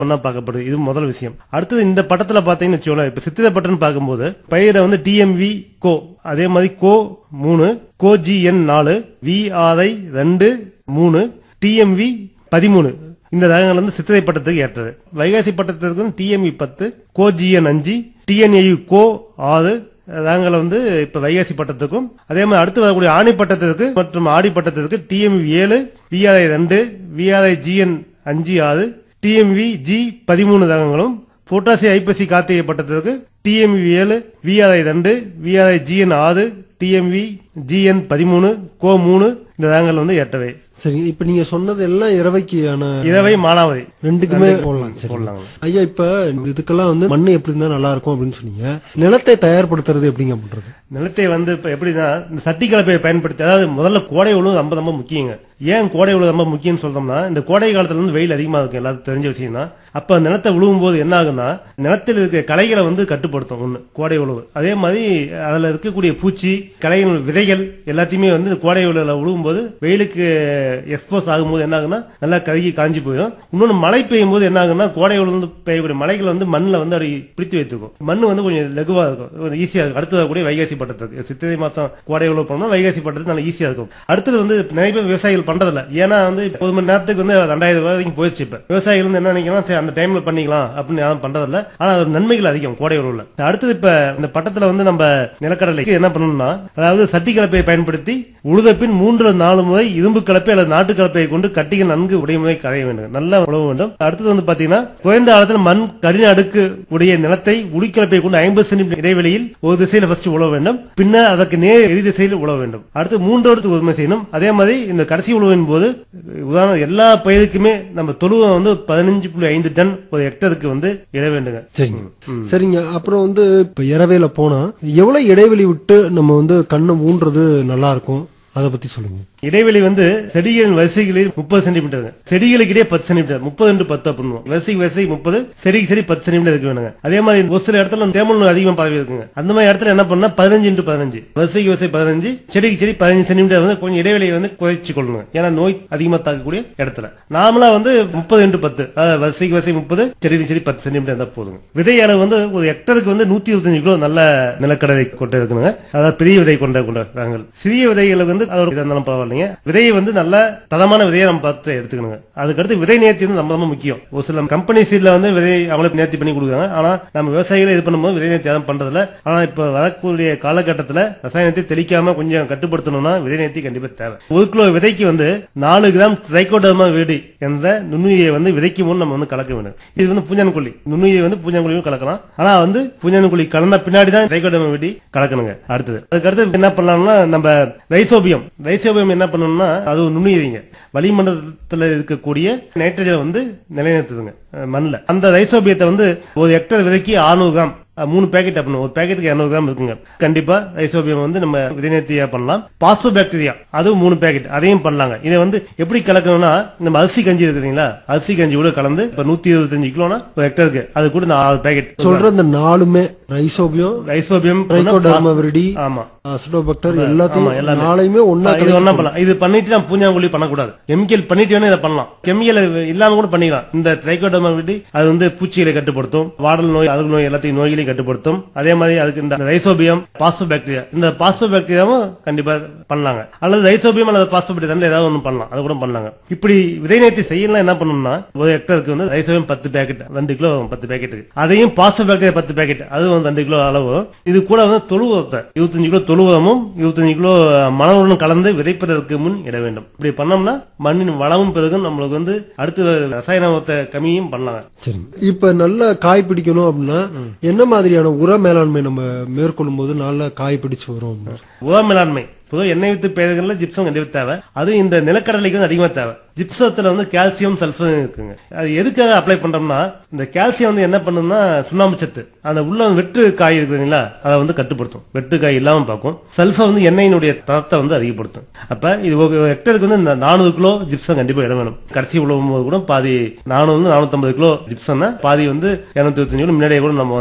ஒன்னா பார்க்கப்படுது இது முதல் விஷயம் அடுத்தது இந்த பட்டத்துல பாத்தீங்கன்னு வச்சுக்கோங்களேன் இப்ப சித்திரை பட்டம் பார்க்கும்போது பயிரை வந்து டிஎம்வி கோ அதே மாதிரி கோ மூணு கோ ஜிஎன் நாலு விஆர்ஐ ரெண்டு மூணு டிஎம்வி பதிமூணு இந்த ரகங்கள் வந்து சித்திரை பட்டத்துக்கு ஏற்றது வைகாசி பட்டத்திற்கு டிஎம்இ பத்து கோ ஜிஎன் அஞ்சு டிஎன்ஏயு கோ ஆறு ரகங்களை வந்து இப்ப வைகாசி பட்டத்துக்கும் அதே மாதிரி அடுத்து வரக்கூடிய ஆணி பட்டத்திற்கு மற்றும் ஆடி பட்டத்திற்கு டிஎம்வி ஏழு விஆர்ஐ ரெண்டு விஆர்ஐ ஜிஎன் அஞ்சு ஆறு டிஎம்வி ஜி பதிமூணு ரகங்களும் பொட்டாசி ஐப்பசி கார்த்திகை பட்டத்திற்கு டிஎம்வி ஏழு விஆர்ஐ ரெண்டு விஆர்ஐ ஜிஎன் ஆறு டிஎம்வி ஜிஎன் பதிமூணு கோ மூணு இந்த ரகங்கள் வந்து ஏற்றவை சரி இப்ப நீங்க சொன்னது எல்லாம் இரவைக்கான இரவை மானாவதி ரெண்டுக்குமே போடலாம் சரி போடலாங்க ஐயா இப்ப இந்த இதுக்கெல்லாம் வந்து மண்ணு எப்படி இருந்தா நல்லா இருக்கும் அப்படின்னு சொன்னீங்க நிலத்தை தயார்படுத்துறது எப்படிங்க பண்றது நிலத்தை வந்து இப்ப எப்படின்னா இந்த சட்டி கலப்பையை பயன்படுத்தி அதாவது முதல்ல கோடை உழவு ரொம்ப ரொம்ப முக்கியங்க ஏன் கோடை உழவு ரொம்ப முக்கியம்னு சொல்றோம்னா இந்த கோடை காலத்துல வந்து வெயில் அதிகமா இருக்கும் எல்லாத்துக்கும் தெரிஞ்ச விஷயம் தான் அப்ப நிலத்தை உழுவும் போது என்ன ஆகும்னா நிலத்தில் இருக்க களைகளை வந்து கட்டுப்படுத்தும் ஒண்ணு கோடை உழவு அதே மாதிரி அதுல இருக்கக்கூடிய பூச்சி களைகள் விதைகள் எல்லாத்தையுமே வந்து இந்த கோடை உழவுல உழுவும் போது வெயிலுக்கு எக்ஸ்போஸ் ஆகும்போது என்ன ஆகும்னா நல்லா கருகி காஞ்சி போயிடும் இன்னொன்னு மழை பெய்யும் போது என்ன ஆகும்னா கோடை உழவு வந்து பெய்யக்கூடிய மழைகள் வந்து மண்ணில் வந்து அப்படி பிடித்து வைத்துக்கும் மண் வந்து கொஞ்சம் லகுவா இருக்கும் ஈஸியா இருக்கும் அடுத்தது கூடிய வைகாசி பட்டத்துக்கு சித்திரை மாசம் கோடை உழவு பண்ணோம்னா வைகாசி பட்டத்துக்கு நல்லா ஈஸியா இருக்கும் அடுத்தது வந்து நிறைய பேர் விவசாயிகள் பண்றதில்ல ஏன்னா வந்து ஒரு மணி நேரத்துக்கு வந்து ரெண்டாயிரம் ரூபாய் வரைக்கும் போயிடுச்சு இப்ப விவசாயிகள் வந்து என்ன நினைக்கலாம் சரி, அந்த டைம்ல பண்ணிக்கலாம் அப்படின்னு யாரும் பண்றதில்ல ஆனா அது நன்மைகள் அதிகம் கோடை உழவுல அடுத்தது இப்ப இந்த பட்டத்துல வந்து நம்ம நிலக்கடலைக்கு என்ன பண்ணணும்னா அதாவது சட்டி கலப்பையை பயன்படுத்தி உழுத பின் மூன்று நாலு முறை இரும்பு கலப்பை அல்லது நாட்டு கலப்பையை கொண்டு கட்டிகள் நன்கு உடைமுறை கரைய வேண்டும் நல்லா உழவு வேண்டும் அடுத்தது வந்து பாத்தீங்கன்னா குறைந்த காலத்தில் மண் கடின அடுக்கு உடைய நிலத்தை உடிக்கலப்பை கொண்டு ஐம்பது சென்டிமீட்டர் இடைவெளியில் ஒரு திசையில ஃபர்ஸ்ட் உழவ வேண்டும் பின்னர் அதற்கு நேர் எதிர் திசையில் உழவ வேண்டும் அடுத்து மூன்றோடு உரிமை செய்யணும் அதே மாதிரி இந்த கடைசி உழவின் போது உதாரணம் எல்லா பயிருக்குமே நம்ம தொழுவம் வந்து பதினஞ்சு புள்ளி ஐந்து டன் ஒரு ஹெக்டருக்கு வந்து இட வேண்டுங்க சரிங்க சரிங்க அப்புறம் வந்து இப்ப இரவையில போனா எவ்வளவு இடைவெளி விட்டு நம்ம வந்து கண்ணை ஊன்றது நல்லா இருக்கும் அதை பத்தி சொல்லுங்க இடைவெளி வந்து செடிகளின் வரிசைகளில் முப்பது சென்டிமீட்டர் செடிகளுக்கு இடையே பத்து சென்டிமீட்டர் முப்பது இன்டு பத்து பண்ணுவோம் வரிசைக்கு வரிசை முப்பது செடிக்கு செடி பத்து சென்டிமீட்டர் இருக்கு வேணுங்க அதே மாதிரி ஒரு சில இடத்துல தேமல் நோய் அதிகமா பரவி இருக்குங்க அந்த மாதிரி இடத்துல என்ன பண்ணா பதினஞ்சு இன்டு பதினஞ்சு வரிசைக்கு வரிசை பதினஞ்சு செடிக்கு செடி பதினஞ்சு சென்டிமீட்டர் வந்து கொஞ்சம் இடைவெளியை வந்து குறைச்சு கொள்ளணும் ஏன்னா நோய் அதிகமா தாக்கக்கூடிய இடத்துல நார்மலா வந்து முப்பது இன்டு பத்து அதாவது வரிசைக்கு வரிசை முப்பது செடிக்கு செடி பத்து சென்டிமீட்டர் இருந்தா போதுங்க விதை அளவு வந்து ஒரு ஹெக்டருக்கு வந்து நூத்தி இருபத்தஞ்சு கிலோ நல்ல நிலக்கடலை கொண்டு இருக்கணுங்க அதாவது பெரிய விதை கொண்ட கொண்ட ரகங்கள் சிறிய விதைகளுக்கு வந்து அதோட இதா இருந்தாலும் பரவாயில்லைங்க விதையை வந்து நல்ல தரமான விதையை நம்ம பார்த்து எடுத்துக்கணுங்க அதுக்கடுத்து விதை நேர்த்தி வந்து ரொம்ப ரொம்ப முக்கியம் ஒரு சில கம்பெனி சீட்ல வந்து விதை அவங்களே நேர்த்தி பண்ணி கொடுக்குறாங்க ஆனா நம்ம விவசாயிகளை இது பண்ணும்போது விதை நேர்த்தி யாரும் பண்றதில்ல ஆனா இப்ப வரக்கூடிய காலகட்டத்துல ரசாயனத்தை தெளிக்காம கொஞ்சம் கட்டுப்படுத்தணும்னா விதை நேர்த்தி கண்டிப்பா தேவை ஒரு கிலோ விதைக்கு வந்து நாலு கிராம் ட்ரைகோடர்மா வீடி என்ற நுண்ணுயிரை வந்து விதைக்கு முன் நம்ம வந்து கலக்க வேண்டும் இது வந்து பூஞ்சான்குழி நுண்ணுயிரை வந்து பூஞ்சான்குழியும் கலக்கலாம் ஆனா வந்து பூஞ்சான்குழி கலந்த பின்னாடி தான் ட்ரைகோடர்மா வீடி கலக்கணுங்க அடுத்தது அதுக்கடுத்து என்ன பண்ணலாம்னா நம்ம ரைசோபியம் ரைசோபியம் என்ன பண்ணணும்னா அது ஒரு நுண்ணுயிரிங்க வளிமண்டலத்தில் இருக்கக்கூடிய நைட்ரஜன் வந்து நிலைநிறுத்துதுங்க அஹ் மண்ணுல அந்த ரைசோபியத்தை வந்து ஒரு ஹெக்டர் விதைக்கு 600 கிராம் அஹ் மூணு பேக்கெட் அப்படின்னு ஒரு பேக்கெட்டுக்கு இரநூறு கிராம் இருக்குங்க கண்டிப்பா ரைசோபியம் வந்து நம்ம விதைநேர்த்தியா பண்ணலாம் பாஸ்போ பாக்டீரியா அதுவும் மூணு பேக்கெட் அதையும் பண்ணலாங்க இதை வந்து எப்படி கலக்கணும்னா நம்ம அரிசி கஞ்சி இருக்குங்களா அரிசி கஞ்சி கூட கலந்து இப்ப நூத்தி இருபத்தஞ்சு கிலோனா ஒரு ஹெக்டருக்கு அது கூட இந்த ஆறு பேக்கெட் சொல்ற இந்த நாலுமே ரைசோபியம் ரைசோபியம் ட்ரைகோடர்மா விரிடி ஆமா அசிடோபக்டர் ஆமா, எல்லாத்தையும் எல்லாமே. நாளையுமே ஒன்னா இது ஒண்ணா பண்ணலாம் இது பண்ணிட்டு நம்ம பூஞ்சாங்குழி பண்ணக்கூடாது கெமிக்கல் பண்ணிட்டு வேணா இதை பண்ணலாம் கெமிக்கல் இல்லாம கூட பண்ணிக்கலாம் இந்த ட்ரைகோடர்மா விடி அது வந்து பூச்சிகளை கட்டுப்படுத்தும் வாடல் நோய் அழுகு நோய் எல்லாத்தையும் நோய்களையும் கட்டுப்படுத்தும் அதே மாதிரி அதுக்கு இந்த ரைசோபியம் பாஸ்போ பாக்டீரியா இந்த பாஸ்போ பாக்டீரியாவும் கண்டிப்பா பண்ணலாங்க அல்லது ரைசோபியம் அல்லது பாஸ்போ பாக்டீரியா ஏதாவது ஒன்று பண்ணலாம் அது கூட பண்ணலாங்க இப்படி விதை நேர்த்தி செய்யலாம் என்ன பண்ணணும்னா ஒரு ஹெக்டருக்கு வந்து ரைசோபியம் பத்து பேக்கெட் ரெண்டு கிலோ பத்து பேக்கெட்டுக்கு அதையும் பாஸ்போ பாக்டீரியா பத்து பேக்கெட் அதுவும் வந்து ரெண்டு கிலோ அளவு இது கூட வந்து தொழு உரத்தை இருபத்தஞ்சு கிலோ தொழு உரமும் இருபத்தஞ்சு கிலோ மணவுடன் கலந்து விதைப்பதற்கு முன் இட வேண்டும் இப்படி பண்ணோம்னா மண்ணின் வளமும் பெருகும் நம்மளுக்கு வந்து அடுத்து ரசாயன உரத்தை கம்மியும் பண்ணலாம் சரிங்க இப்ப நல்ல காய் பிடிக்கணும் அப்படின்னா என்ன மாதிரியான உர மேலாண்மை நம்ம மேற்கொள்ளும் போது நல்ல காய் பிடிச்சு வரும் அப்படின்னு? உர மேலாண்மை பொதுவாக எண்ணெய் வித்து பயிர்கள்ல ஜிப்சம் கண்டிப்பா தேவை அது இந்த நிலக்கடலைக்கு வந்து அதிகமா தேவை ஜிப்சத்துல வந்து கால்சியம் சல்ஃபர் இருக்குங்க அது எதுக்காக அப்ளை பண்றோம்னா இந்த கால்சியம் வந்து என்ன பண்ணும்னா சுண்ணாம்பு சத்து அந்த உள்ள வெட்டு காய் இருக்குங்களா அதை வந்து கட்டுப்படுத்தும் வெட்டு காய் இல்லாம பார்க்கும் சல்ஃபர் வந்து எண்ணெயினுடைய தரத்தை வந்து அதிகப்படுத்தும் அப்ப இது ஒரு ஹெக்டருக்கு வந்து இந்த நானூறு கிலோ ஜிப்சம் கண்டிப்பா இடம் வேணும் கடைசி உழவும் போது கூட பாதி நானூறு நானூத்தி ஐம்பது கிலோ ஜிப்சம்னா பாதி வந்து இருநூத்தி இருபத்தஞ்சு கிலோ முன்னாடியே கூட நம்ம வந்து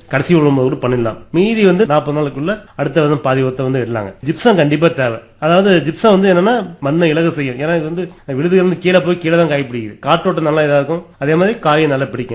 கடைசி உழவும்போது கூட பண்ணிடலாம் மீதி வந்து நாற்பது நாளுக்குள்ள அடுத்த வந்து பாதி ஒத்த வந்து இடலாங்க ஜிப்சம் கண்டிப்பா தேவை அதாவது ஜிப்சம் வந்து என்னன்னா மண்ணை இலக செய்யும் ஏன்னா இது வந்து விழுதுகள் வந்து கீழே போய் கீழே தான் காய் பிடிக்குது காற்றோட்டம் நல்லா இதா இருக்கும் அதே மாதிரி காயை நல்லா பிடிக்கும்